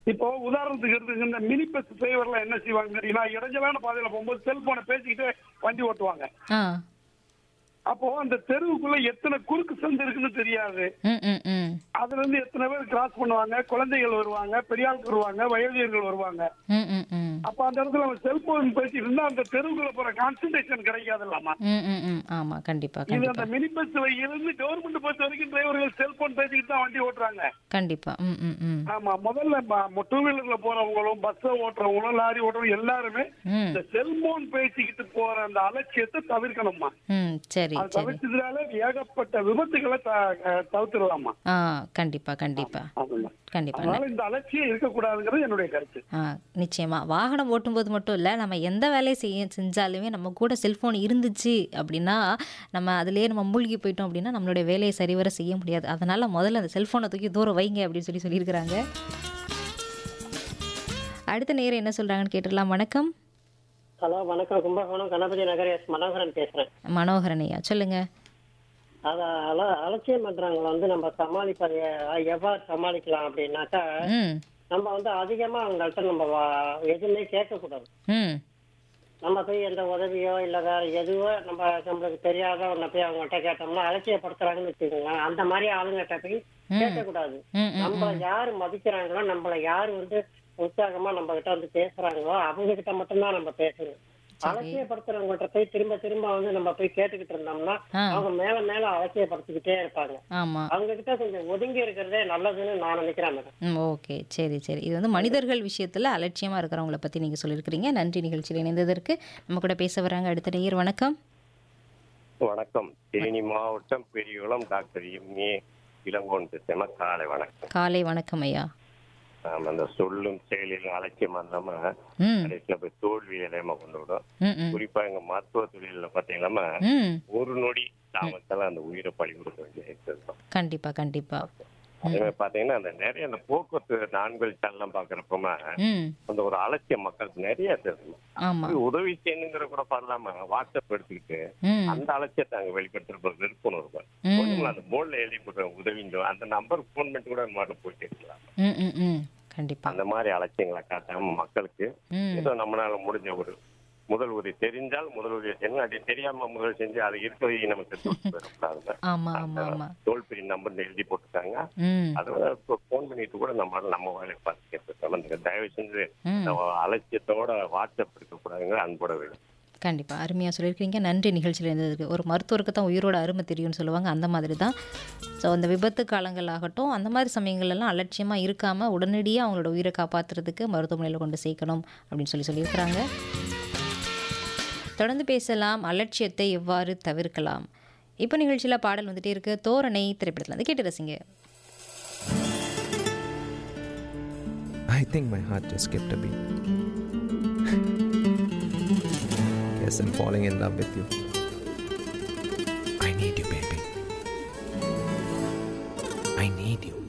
இப்போ உதாரணத்துக்கு எடுத்துங்க இந்த மினி பஸ் டிரைவர்ல என்ன செய்வாங்க தெரியுமா இடைஞ்சலான பாதையில போகும்போது செல்போனை பேசிக்கிட்டு வண்டி ஓட்டுவாங்க ஆ அப்போ அந்த தெருவுக்குள்ள எத்தனை குறுக்கு சந்து இருக்குன்னு தெரியாது ம் ம் ம் அதுல இருந்து எத்தனை பேர் கிராஸ் பண்ணுவாங்க குழந்தைகள் வருவாங்க பெரியாளுக்கு வருவாங்க வயோதிகர்கள் வருவாங்க ம் ம் ம் அப்ப அந்த இடத்துல அவன் செல்போன் பேசிட்டு இருந்தா அந்த தெருவுக்குள்ள போற கான்சன்ட்ரேஷன் கிடைக்காதுல்லாமா ம் ம் ம் ஆமா கண்டிப்பா இது கண்டிப்பா அந்த மினி பஸ்ல இருந்து கவர்மெண்ட் பஸ் வரைக்கும் டிரைவர்கள் செல்போன் பேசிக்கிட்டு தான் வண்டி ஓட்டுறாங்க கண்டிப்பா ம் ம் ம் ஆமா முதல்ல டூ வீலர்ல போறவங்களும் பஸ் ஓட்டுறவங்களும் லாரி ஓட்டுறவங்க எல்லாருமே ம் இந்த செல்போன் பேசிக்கிட்டு போற அந்த அலட்சியத்தை தவிர்க்கணுமா ம் சரி அது சரி தவிர்த்ததுனால ஏகப்பட்ட விபத்துகளை த- அஹ் தவிர்த்துடலாமா ஆ கண்டிப்பா கண்டிப்பா ஆமாம்மா. கண்டிப்பா அதனால இந்த அலட்சியம் இருக்கக்கூடாதுங்கிறது என்னுடைய கருத்து ஆ நிச்சயமா வாகனம் ஓட்டும்போது மட்டும் இல்லை நம்ம எந்த வேலையை செய்ய செஞ்சாலுமே நம்ம கூட செல்ஃபோன் இருந்துச்சு அப்படின்னா நம்ம அதுலேயே நம்ம மூழ்கி போயிட்டோம் அப்படின்னா நம்மளுடைய வேலையை சரிவர செய்ய முடியாது அதனால முதல்ல அந்த செல்ஃபோனை தூக்கி தூரம் வைங்க அப்படின்னு சொல்லி சொல்லியிருக்கிறாங்க அடுத்த நேரம் என்ன சொல்றாங்கன்னு கேட்டுடலாம் வணக்கம் ஹலோ வணக்கம் கும்பகோணம் கணபதி நகர் எஸ் மனோகரன் பேசுறேன் மனோகரன் ஐயா சொல்லுங்க அத அல- அலட்சியம் பண்றவங்களை வந்து நம்ம சமாளிப்பது எ- எவ்வாறு சமாளிக்கலாம் அப்படின்னாக்கா ம் நம்ம வந்து அதிகமா அவங்கள்ட்ட நம்ம வா- எதுவுமே கேட்கக்கூடாது ம் நம்ம போய் எந்த உதவியோ இல்ல வேற எதுவோ நம்ம நம்மளுக்கு தெரியாத ஒன்ன போய் அவங்கள்ட்ட கேட்டோம்னா அலட்சியப்படுத்துறாங்கன்னு வச்சுக்கோங்களேன் அந்த மாதிரி ஆளுங்கிட்ட போய் கேட்கக்கூடாது ம் ம் நம்மள யாரு மதிக்கிறாங்களோ நம்மள யாரு வந்து உற்சாகமா நம்ம கிட்ட வந்து பேசுறாங்களோ அவங்க கிட்ட மட்டும்தான் நம்ம பேசணும் அலட்சியப்படுத்துறவங்கள்ட்ட போய் திரும்ப திரும்ப வந்து நம்ம போய் கேட்டுக்கிட்டு இருந்தோம்னா ஆ. அவங்க மேல மேல அலட்சியப்படுத்திக்கிட்டே இருப்பாங்க ஆமா அவங்க கிட்ட கொஞ்சம் ஒதுங்கி இருக்கிறதே நல்லதுன்னு நான் நினைக்கிறேன் மேடம் ம் ஓகே சரி சரி இது வந்து மனிதர்கள் விஷயத்தில் அலட்சியமாக இருக்கிறவங்கள பற்றி நீங்கள் சொல்லியிருக்கிறீங்க நன்றி நிகழ்ச்சியில் இணைந்ததற்கு நம்ம கூட பேச வராங்க அடுத்த நேயர் வணக்கம் வணக்கம் தேனி மாவட்டம் பெரியகுளம் டாக்டர் எம்ஏ இளங்கோன் பேசுறேன் காலை வணக்கம் காலை வணக்கம் ஐயா ஆமா, அந்த சொல்லும் செயலிலும் அலட்சியம் வந்தாம ம் கடைசியில போய் தோல்வி இலையமா கொண்டு விடும் ம் ம் குறிப்பா எங்க மருத்துவ தொழில பாத்தீங்கன்னா ம் ஒரு நொடி தாமத்தால அந்த உயிரை பழி கொடுக்க வேண்டிய இருக்கும் கண்டிப்பா கண்டிப்பா அதே மாதிரி பாத்தீங்கன்னா அந்த நிறைய அந்த போக்குவரத்து நான்கள் சேனல்லாம் பாக்குறப்பமா ம் அந்த ஒரு அலட்சியம் மக்களுக்கு நிறைய தெரியும் ஆமாம் உதவி செய்யணுங்கிற கூட பண்ணலாம வாட்ஸ்அப் எடுத்துக்கிட்டு ம் அந்த அலட்சியத்தை அங்க வெளிப்படுத்துற விருப்பம் ம். இருக்கும் அந்த போர்டில் எழுதி போட்டு உதவிஞ்சோ அந்த நம்பருக்கு ஃபோன் பண்ணிட்டு கூட மாட்டு போயிட்டு இருக்கலாம் ம் ம் ம் கண்டிப்பா அந்த மாதிரி அலட்சியங்களை காட்டாம மக்களுக்கு ம் ஏதோ நம்மளால முடிஞ்ச ஒரு முதல் உதவி தெரிஞ்சால் முதல் உதவி செய்யணும் அப்படி தெரியாம முதல் செஞ்சு அதை இருக்கிறதையும் நம்ம செத்து போயிடக்கூடாது ஆமா ஆமா ஆமா டோல் ஃப்ரீ நம்பர் எழுதி போட்டுருக்காங்க ம் அதை ஃபோன் பண்ணிட்டு கூட நம்ம நம்ம வேலையை பார்த்துக்கிறது வந்து தயவு செஞ்சு ம் இந்த அலட்சியத்தோட வாட்ஸ்அப் இருக்கக்கூடாதுங்க அன்போட வேணும் கண்டிப்பா அருமையாக சொல்லியிருக்கீங்க நன்றி நிகழ்ச்சியில் இருந்ததுக்கு ஒரு மருத்துவருக்கு தான் உயிரோட அருமை தெரியும்னு சொல்லுவாங்க அந்த மாதிரி தான் ஸோ அந்த விபத்து காலங்கள் ஆகட்டும் அந்த மாதிரி சமயங்கள்லாம் அலட்சியமாக இருக்காமல் உடனடியாக அவங்களோட உயிரை காப்பாற்றுறதுக்கு மருத்துவமனையில் கொண்டு சேர்க்கணும் அப்படின்னு சொல்லி சொல்லியிருக்கிறாங்க தொடர்ந்து பேசலாம் அலட்சியத்தை எவ்வாறு தவிர்க்கலாம் இப்போ நிகழ்ச்சியில் பாடல் வந்துட்டே இருக்கு தோரணை திரைப்படத்தில் வந்து கேட்டு ரசிங்க I think my heart just skipped a beat. Guess I'm falling in love with you. I need you, baby. I need you.